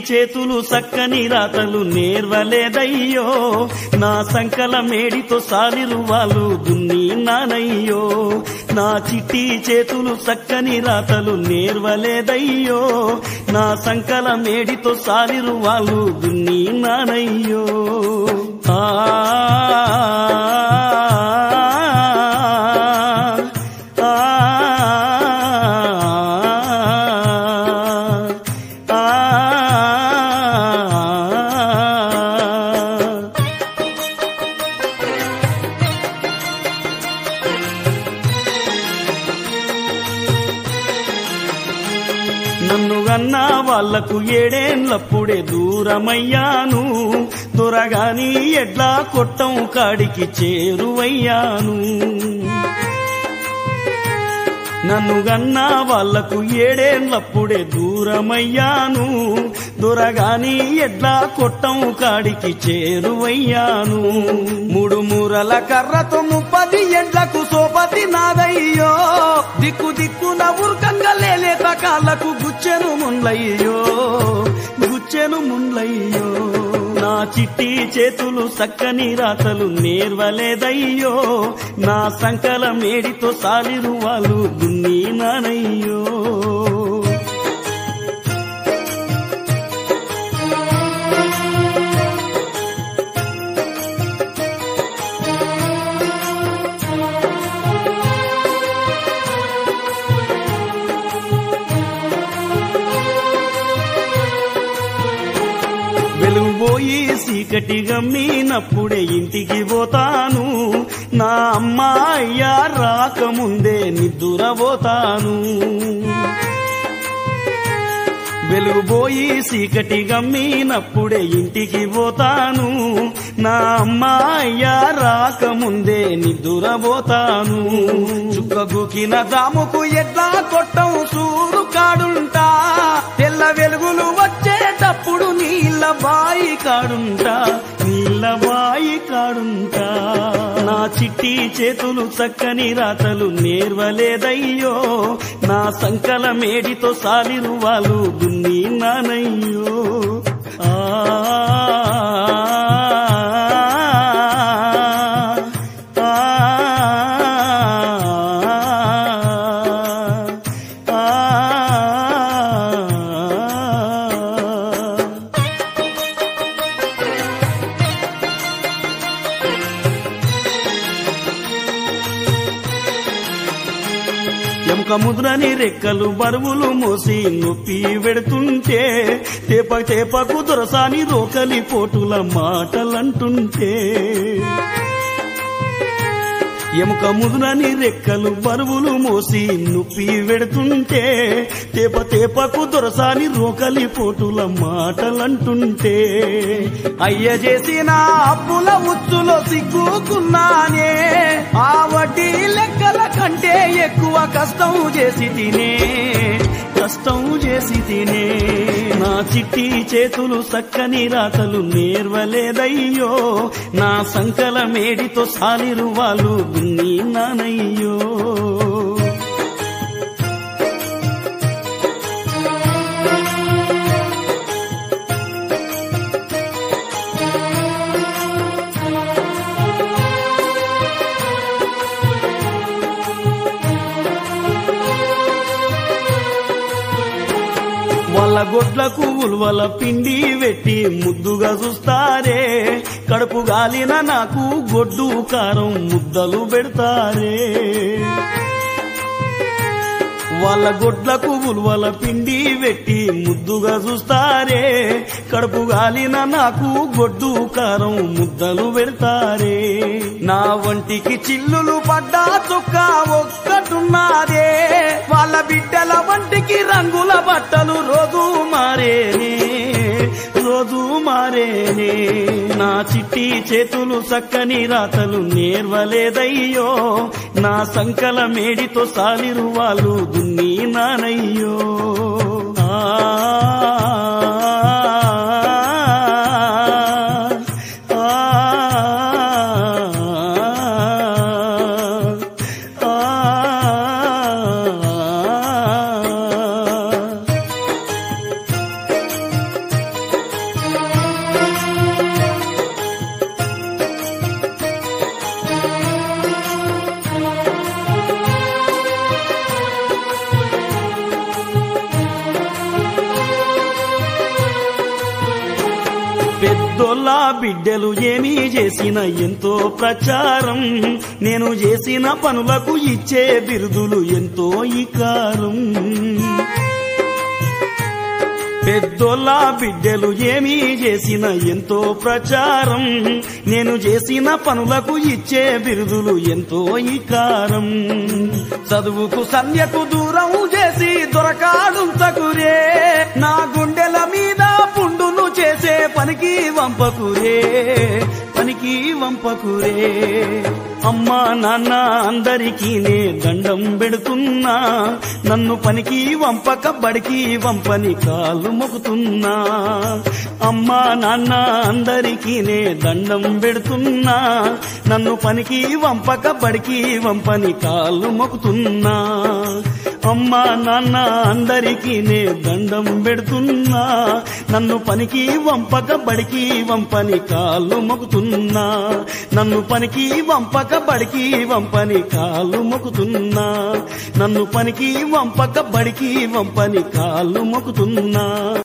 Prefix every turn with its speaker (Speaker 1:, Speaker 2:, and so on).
Speaker 1: చేతులు సక్కని రాతలు నేర్వలేదయ్యో నా సంకల మేడితో సాలిరు వాళ్ళు దున్ని నానయ్యో నా చిట్టి చేతులు సక్కని రాతలు నేర్వలేదయ్యో నా సంకల మేడితో సాలిరు వాళ్ళు దున్ని నానయ్యో ఆ ఆ ఆ నన్ను గన్నా వాళ్లకు ఏడేండ్లప్పుడే దూరమయ్యాను దొరగాని ఎడ్లా కొట్టం కాడికి చేరువయ్యాను నన్ను గన్నా వాళ్లకు ఏడేండ్లప్పుడే దూరమయ్యాను దొరగాని ఎడ్లా కొట్టం కాడికి చేరువయ్యాను మూడు మూరల కర్రతో ముప్పది ఎండ్లకు సోపతి నాదయ్యో దిక్కు దిక్కున ఉర్కంగా లేలేత కాళ్ళకు గుచ్చెను మున్లయ్యో గుచ్చెను మున్లయ్యో నా చిట్టి చేతులు సక్కని రాతలు నేర్వలేదయ్యో నా సంకల మేడితో సాలిరు వాళ్ళు దున్ని నానయ్యో వెలుగుపోయి చీకటి గమ్మినప్పుడే ఇంటికి పోతాను నా అమ్మాయ్య రాకముందే నిద్దురపోతాను వెలుగుపోయి చీకటి గమ్మినప్పుడే ఇంటికి పోతాను నా అమ్మాయ్య రాకముందే నిద్దురపోతాను చుక్కగుకిన దాముకు ఎట్లా కొట్టం సూరు కాడుంటా తెల్ల వెలుగులు వచ్చేటప్పుడు నీళ్ళ బాయి కాడుంటా నీళ్ళ బాయి కాడుంటా నా చిట్టి చేతులు చక్కని రాతలు నేర్వలేదయ్యో నా సంకల మేడితో సాలిరు వాళ్ళు దున్ని నానయ్యో ఆ ఆ ఆ ఎముక ముద్రని రెక్కలు బరువులు మోసి నొప్పి పెడుతుంటే తేప తేపకు దొరసాని రోకలి పోటుల మాటలంటుంటే ఎముక ముదునని రెక్కలు బరువులు మోసి నొప్పి వెడుతుంటే తేప తేపకు దొరసాని రోకలి పోటుల మాటలంటుంటే అయ్య చేసిన అప్పుల ఉచ్చులో సిగ్గుకున్నానే ఆ వడ్డీ లెక్కల కంటే ఎక్కువ కష్టం చేసి తినే కష్టం చేసి తినే నా చిట్టి చేతులు సక్కని రాతలు నేర్వలేదయ్యో నా సంకల మేడితో సాలిరు వాళ్ళు దున్ని నానయ్యో వాళ్ళ గొడ్లకు ఉల్వల పిండి పెట్టి ముద్దుగా చూస్తారే కడుపు గాలిన నాకు గొడ్డు కారం ముద్దలు పెడతారే వాళ్ళ గొడ్లకు ఉల్వల పిండి పెట్టి ముద్దుగా చూస్తారే కడుపు గాలిన నాకు గొడ్డు కారం ముద్దలు పెడతారే నా వంటికి చిల్లులు పడ్డా చుక్క ఒక్కటున్నాదే వాళ్ళ బిడ్డల వంటికి రంగుల బట్టలు రోజు మారేనే రోజు మారేనే నా చిట్టి చేతులు సక్కని రాతలు నేర్వలేదయ్యో నా సంకల మేడితో సాలిరు వాళ్ళు దున్ని నానయ్యో ఆ ఆ ఆ పెద్దోళ్ళ బిడ్డలు ఏమీ చేసిన ఎంతో ప్రచారం నేను చేసిన పనులకు ఇచ్చే బిరుదులు ఎంతో ఇకారం పెద్దోళ్ళ బిడ్డలు ఏమీ చేసిన ఎంతో ప్రచారం నేను చేసిన పనులకు ఇచ్చే బిరుదులు ఎంతో ఇకారం చదువుకు సంధ్యకు దూరం చేసి దొరకాడుంతకురే నా గుండెల మీద పుండును చేసే పనికి వంపకురే పనికి వంపకురే అమ్మా నాన్న అందరికీ నే దండం పెడుతున్నా నన్ను పనికి వంపక బడికి వంపని కాళ్ళు మొక్కుతున్నా అమ్మా నాన్న అందరికీ నే దండం పెడుతున్నా నన్ను పనికి వంపక బడికి వంపని కాళ్ళు మొక్కుతున్నా అమ్మా నాన్న అందరికీ నే దండం పెడుతున్నా నన్ను పనికి వంపక బడికి వంపని కాళ్ళు మొక్కుతున్నా నన్ను పనికి వంపక బడికి వంపని కాళ్ళు మొక్కుతున్నా నన్ను పనికి వంపక బడికి వంపని కాళ్ళు మొక్కుతున్నా